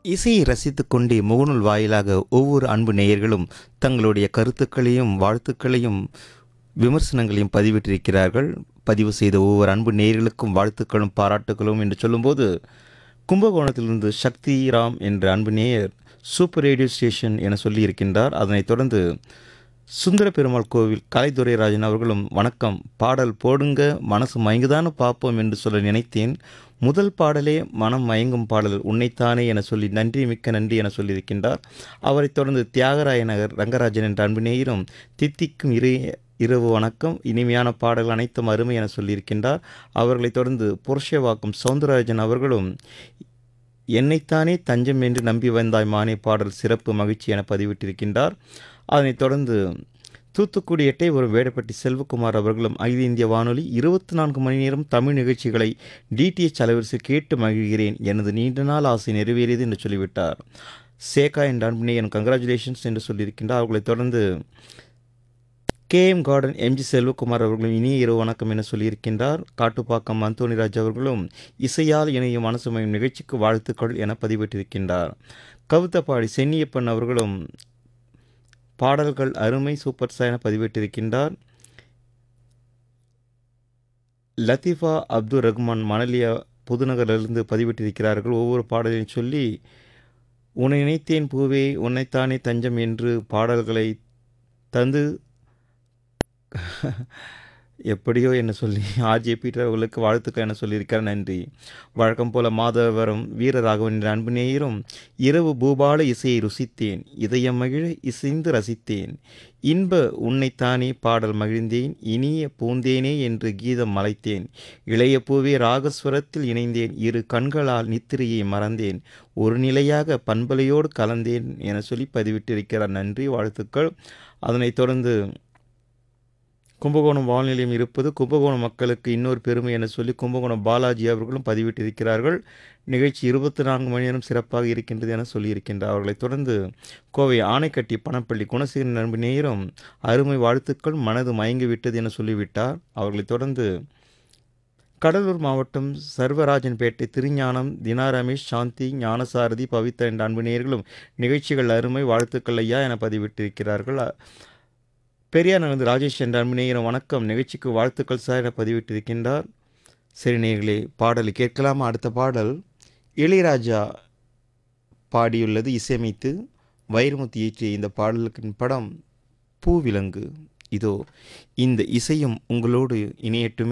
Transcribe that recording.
இசையை ரசித்துக் கொண்டே முகநூல் வாயிலாக ஒவ்வொரு அன்பு நேயர்களும் தங்களுடைய கருத்துக்களையும் வாழ்த்துக்களையும் விமர்சனங்களையும் பதிவிட்டிருக்கிறார்கள் பதிவு செய்த ஒவ்வொரு அன்பு நேயர்களுக்கும் வாழ்த்துக்களும் பாராட்டுகளும் என்று சொல்லும்போது கும்பகோணத்திலிருந்து சக்தி ராம் என்ற அன்பு நேயர் சூப்பர் ரேடியோ ஸ்டேஷன் என சொல்லியிருக்கின்றார் அதனைத் தொடர்ந்து சுந்தர பெருமாள் கோவில் கலைத்துறை ராஜன் அவர்களும் வணக்கம் பாடல் போடுங்க மனசு மயங்குதானு பார்ப்போம் என்று சொல்ல நினைத்தேன் முதல் பாடலே மனம் மயங்கும் பாடல் உன்னைத்தானே என சொல்லி நன்றி மிக்க நன்றி என சொல்லியிருக்கின்றார் அவரைத் தொடர்ந்து தியாகராய நகர் ரங்கராஜன் என்ற அன்பு நேயரும் தித்திக்கும் இரு இரவு வணக்கம் இனிமையான பாடல்கள் அனைத்தும் அருமை என சொல்லியிருக்கின்றார் அவர்களைத் தொடர்ந்து புருஷவாக்கும் சவுந்தரராஜன் அவர்களும் என்னைத்தானே தஞ்சம் என்று நம்பி வந்தாய் மானே பாடல் சிறப்பு மகிழ்ச்சி என பதிவிட்டிருக்கின்றார் அதனைத் தொடர்ந்து தூத்துக்குடி எட்டை ஒரு வேடப்பட்டி செல்வகுமார் அவர்களும் அகில இந்திய வானொலி இருபத்தி நான்கு மணி நேரம் தமிழ் நிகழ்ச்சிகளை டிடிஎச் அலைவரிசை கேட்டு மகிழ்கிறேன் எனது நீண்ட நாள் ஆசை நிறைவேறியது என்று சொல்லிவிட்டார் சேகா என்ற அன்பினை என் கங்க்ராச்சுலேஷன்ஸ் என்று சொல்லியிருக்கின்றார் அவர்களைத் தொடர்ந்து கேஎம் கார்டன் எம்ஜி செல்வகுமார் அவர்களும் இனிய இரவு வணக்கம் என சொல்லியிருக்கின்றார் காட்டுப்பாக்கம் அந்தோணிராஜ் அவர்களும் இசையால் இணையும் மனசுமையும் நிகழ்ச்சிக்கு வாழ்த்துக்கள் என பதிவிட்டிருக்கின்றார் கவிதப்பாடி சென்னியப்பன் அவர்களும் பாடல்கள் அருமை சூப்பர் ஸ்டார் என பதிவிட்டிருக்கின்றார் லத்தீஃபா அப்துல் ரஹ்மான் மணலியா புதுநகரிலிருந்து பதிவிட்டிருக்கிறார்கள் ஒவ்வொரு பாடலையும் சொல்லி உன்னை நினைத்தேன் பூவே உன்னைத்தானே தஞ்சம் என்று பாடல்களை தந்து எப்படியோ என்ன சொல்லி ஆர்ஜே பீட்டர் அவர்களுக்கு வாழ்த்துக்கள் என சொல்லியிருக்கார் நன்றி வழக்கம் போல மாதவரம் வீரராகவன் என்ற அன்பு நேயரும் இரவு பூபால இசையை ருசித்தேன் இதயம் மகிழ இசைந்து ரசித்தேன் இன்ப உன்னைத்தானே பாடல் மகிழ்ந்தேன் இனிய பூந்தேனே என்று கீதம் மலைத்தேன் இளைய பூவே ராகஸ்வரத்தில் இணைந்தேன் இரு கண்களால் நித்திரையை மறந்தேன் ஒரு நிலையாக பண்பலையோடு கலந்தேன் என சொல்லி பதிவிட்டிருக்கிறார் நன்றி வாழ்த்துக்கள் அதனைத் தொடர்ந்து கும்பகோணம் வால்நிலையம் இருப்பது கும்பகோணம் மக்களுக்கு இன்னொரு பெருமை என சொல்லி கும்பகோணம் பாலாஜி அவர்களும் பதிவிட்டிருக்கிறார்கள் நிகழ்ச்சி இருபத்தி நான்கு மணி நேரம் சிறப்பாக இருக்கின்றது என சொல்லியிருக்கின்றார் அவர்களைத் தொடர்ந்து கோவை ஆணைக்கட்டி பணப்பள்ளி குணசேகரன் நண்பு நேரம் அருமை வாழ்த்துக்கள் மனது மயங்கி விட்டது என சொல்லிவிட்டார் அவர்களைத் தொடர்ந்து கடலூர் மாவட்டம் சர்வராஜன்பேட்டை திருஞானம் தினா ரமேஷ் சாந்தி ஞானசாரதி பவித்ரா என்ற அன்பு நேயர்களும் நிகழ்ச்சிகள் அருமை வாழ்த்துக்கள் ஐயா என பதிவிட்டிருக்கிறார்கள் பெரியார் நடந்து ராஜேஷ் என்ற அன்பு வணக்கம் நிகழ்ச்சிக்கு வாழ்த்துக்கள் சார் என பதிவிட்டிருக்கின்றார் சரி நேர்களே பாடலை கேட்கலாமா அடுத்த பாடல் இளையராஜா பாடியுள்ளது இசையமைத்து வைரமுத்து இயற்றிய இந்த பாடலுக்கின் படம் பூவிலங்கு இதோ இந்த இசையும் உங்களோடு இணையட்டுமே